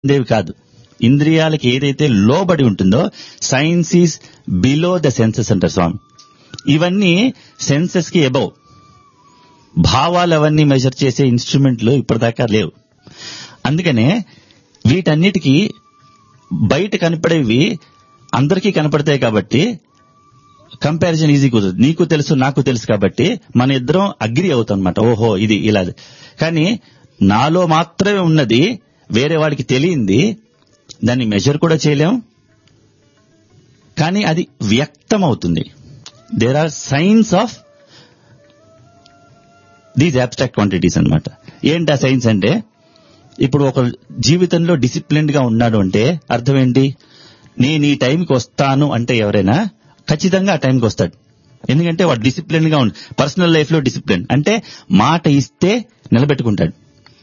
ఉండేవి కాదు ఇంద్రియాలకి ఏదైతే లోబడి ఉంటుందో science is below the senses అంటారు స్వామి ఇవన్నీ సెన్సెస్ కి ఎబవ్ భావాలు అవన్నీ మెజర్ చేసే ఇన్స్ట్రుమెంట్లు ఇప్పటిదాకా లేవు అందుకనే వీటన్నిటికీ బయట కనపడేవి అందరికీ కనపడతాయి కాబట్టి కంపారిజన్ ఈజీ కుదరదు నీకు తెలుసు నాకు తెలుసు కాబట్టి మన ఇద్దరం అగ్రి అవుతాం అనమాట ఓహో ఇది ఇలా కానీ నాలో మాత్రమే ఉన్నది వేరే వాడికి తెలియంది దాన్ని మెజర్ కూడా చేయలేం కానీ అది వ్యక్తం అవుతుంది there are signs of these abstract quantities అన్నమాట ఏంటి ఆ సైన్స్ అంటే ఇప్పుడు ఒక జీవితంలో డిసిప్లిన్డ్ గా ఉన్నాడు అంటే అర్థం ఏంటి నేను ఈ టైంకి వస్తాను అంటే ఎవరైనా ఖచ్చితంగా ఆ టైంకి వస్తాడు ఎందుకంటే వాడు డిసిప్లిన్ గా ఉంది పర్సనల్ లైఫ్ లో డిసిప్లిన్ అంటే మాట ఇస్తే నిలబెట్టుకుంటాడు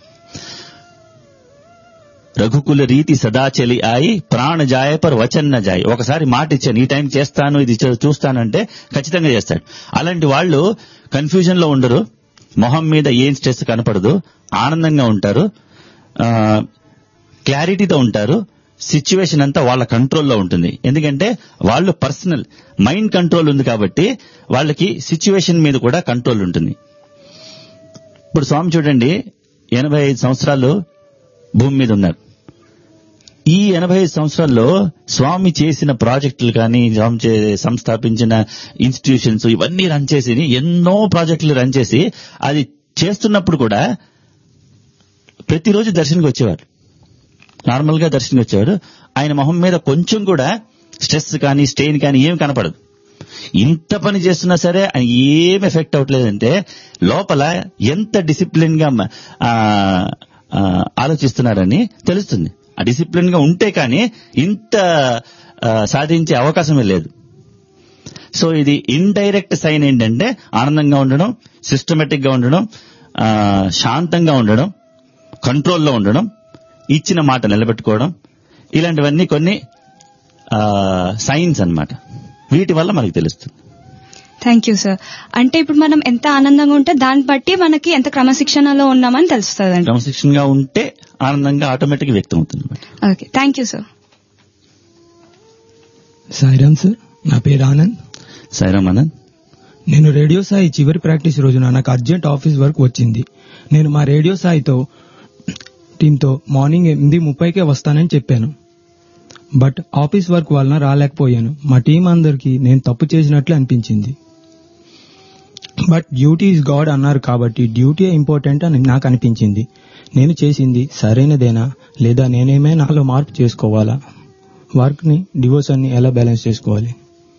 రఘుకుల రీతి సదా చెలి ఆయి ప్రాణ జాయ పర్ వచన్ న జాయ్ ఒకసారి మాట ఇచ్చాను ఈ టైం చేస్తాను ఇది చూ- చూస్తానంటే ఖచ్చితంగా చేస్తాడు అలాంటి వాళ్ళు కన్ఫ్యూజన్ లో ఉండరు మొహం మీద ఏం స్ట్రెస్ కనపడదు ఆనందంగా ఉంటారు క్లారిటీతో ఉంటారు సిచ్యువేషన్ అంతా వాళ్ళ కంట్రోల్లో ఉంటుంది ఎందుకంటే వాళ్ళు పర్సనల్ మైండ్ కంట్రోల్ ఉంది కాబట్టి వాళ్ళకి సిచ్యువేషన్ మీద కూడా కంట్రోల్ ఉంటుంది ఇప్పుడు స్వామి చూడండి ఎనభై ఐదు సంవత్సరాలు భూమి మీద ఉన్నారు ఈ ఎనభై ఐదు సంవత్సరాల్లో స్వామి చేసిన ప్రాజెక్టులు కానీ స్వామి చే- సంస్థాపించిన ఇన్స్టిట్యూషన్స్ ఇవన్నీ రన్ చేసి ఎన్నో ప్రాజెక్టులు రన్ చేసి అది చేస్తున్నప్పుడు కూడా ప్రతిరోజు దర్శనకి వచ్చేవారు నార్మల్ గా దర్శనకి వచ్చేవాడు ఆయన మొహం మీద కొంచెం కూడా స్ట్రెస్ కానీ స్టెయిన్ కానీ ఏం కనపడదు ఇంత పని చేస్తున్నా సరే ఆయన ఏం ఎఫెక్ట్ అవ్వట్లేదంటే లోపల ఎంత డిసిప్లిన్ గా మ- ఆ, ఆ, ఆలోచిస్తున్నారని తెలుస్తుంది ఆ డిసిప్లిన్ గా ఉంటే కానీ ఇంత ఆ, సాధించే అవకాశమే లేదు సో ఇది ఇండైరెక్ట్ సైన్ ఏంటంటే ఆనందంగా ఉండడం సిస్టమేటిక్ గా ఉండడం ఆ, శాంతంగా ఉండడం కంట్రోల్లో ఉండడం ఇచ్చిన మాట నిలబెట్టుకోవడం ఇలాంటివన్నీ కొన్ని సైన్స్ అన్నమాట వీటి వల్ల మనకు తెలుస్తుంది థ్యాంక్ యూ సార్ అంటే ఇప్పుడు మనం ఎంత ఆనందంగా ఉంటే దాన్ని బట్టి మనకి ఎంత క్రమశిక్షణలో ఉన్నామని తెలుస్తుంది క్రమశిక్షణగా ఉంటే ఆనందంగా ఆటోమేటిక్ వ్యక్తం అవుతుంది అన్నమాట okay thank you sir Sairam sir నా పేరు ఆనంద్ సాయిరామ్ ఆనంద్ నేను రేడియో సాయి చివరి ప్రాక్టీస్ రోజున నాకు అర్జెంట్ ఆఫీస్ వర్క్ వచ్చింది నేను మా రేడియో సాయితో టీంతో మార్నింగ్ ఎనిమిది ముప్పైకే వస్తానని చెప్పాను బట్ ఆఫీస్ వర్క్ వలన రాలేకపోయాను మా టీం అందరికీ నేను తప్పు చేసినట్లు అనిపించింది బట్ డ్యూటీ ఇస్ గాడ్ అన్నారు కాబట్టి డ్యూటీ ఇంపార్టెంట్ అని నాకు అనిపించింది నేను చేసింది సరైనదేనా లేదా నేనేమే నాలో మార్పు చేసుకోవాలా వర్క్ ని డివోషన్ ని ఎలా బ్యాలెన్స్ చేసుకోవాలి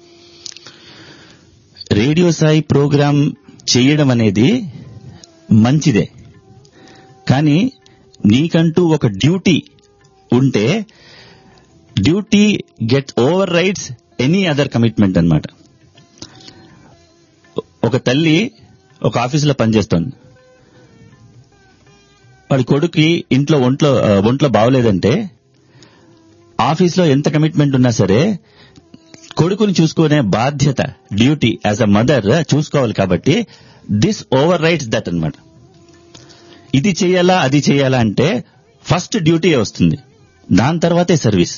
రేడియో సాయి ప్రోగ్రాం చేయడం అనేది మంచిదే కానీ నీకంటూ ఒక డ్యూటీ ఉంటే duty get overrides any other commitment అన్నమాట ఒక తల్లి ఒక ఆఫీసులో పనిచేస్తోంది వాడి కొడుకు ఇంట్లో ఒంట్లో ఆ, ఒంట్లో బాగోలేదంటే ఆఫీస్లో ఎంత కమిట్మెంట్ ఉన్నా సరే కొడుకుని చూసుకునే బాధ్యత డ్యూటీ యాజ్ అ మదర్ చూసుకోవాలి కాబట్టి దిస్ ఓవర్ రైట్స్ దట్ అన్నమాట ఇది చేయాలా అది చేయాలా అంటే ఫస్ట్ డ్యూటీ వస్తుంది దాని తర్వాతే సర్వీస్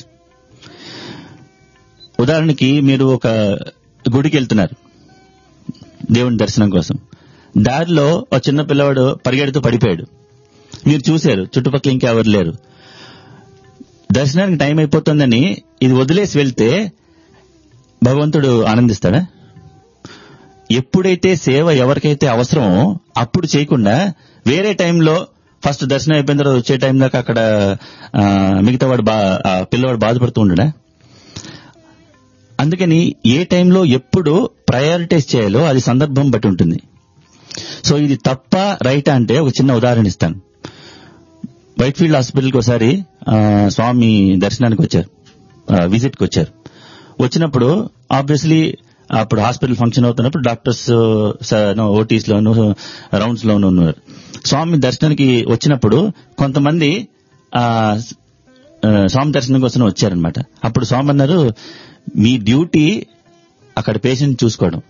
ఉదాహరణకి మీరు ఒక గుడికి వెళ్తున్నారు దేవుని దర్శనం కోసం దారిలో ఒక చిన్న పిల్లవాడు పరిగెడుతూ పడిపోయాడు మీరు చూశారు చుట్టుపక్కల ఇంకెవరు లేరు దర్శనానికి టైం అయిపోతుందని ఇది వదిలేసి వెళ్తే భగవంతుడు ఆనందిస్తాడా ఎప్పుడైతే సేవ ఎవరికైతే అవసరమో అప్పుడు చేయకుండా వేరే టైంలో ఫస్ట్ దర్శనం అయిపోయిన తర్వాత వచ్చే టైం దాకా అక్కడ ఆ, మిగతా వాడు బా ఆ పిల్లవాడు బాధపడుతూ ఉండడా అందుకని ఏ టైంలో ఎప్పుడు ప్రయారిటైజ్ చేయాలో అది సందర్భం బట్టి ఉంటుంది సో ఇది తప్ప రైటా అంటే ఒక చిన్న ఉదాహరణ ఇస్తాను వైట్ఫీల్డ్ హాస్పిటల్కి ఒకసారి ఆ, స్వామి దర్శనానికి వచ్చారు విజిట్ కి వచ్చారు వచ్చినప్పుడు ఆబ్వియస్లీ అప్పుడు హాస్పిటల్ ఫంక్షన్ అవుతున్నప్పుడు డాక్టర్స్ ఓటీస్ లోను రౌండ్స్ లోను ఉన్నారు స్వామి దర్శనానికి వచ్చినప్పుడు కొంతమంది ఆ, ఆ, స్వామి దర్శనం కోసం వచ్చారనమాట అప్పుడు స్వామి అన్నారు మీ డ్యూటీ అక్కడ పేషెంట్ చూసుకోవడం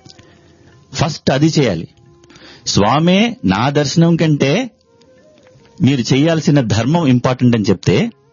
ఫస్ట్ అది చేయాలి స్వామే నా దర్శనం కంటే మీరు చేయాల్సిన ధర్మం ఇంపార్టెంట్ అని చెప్తే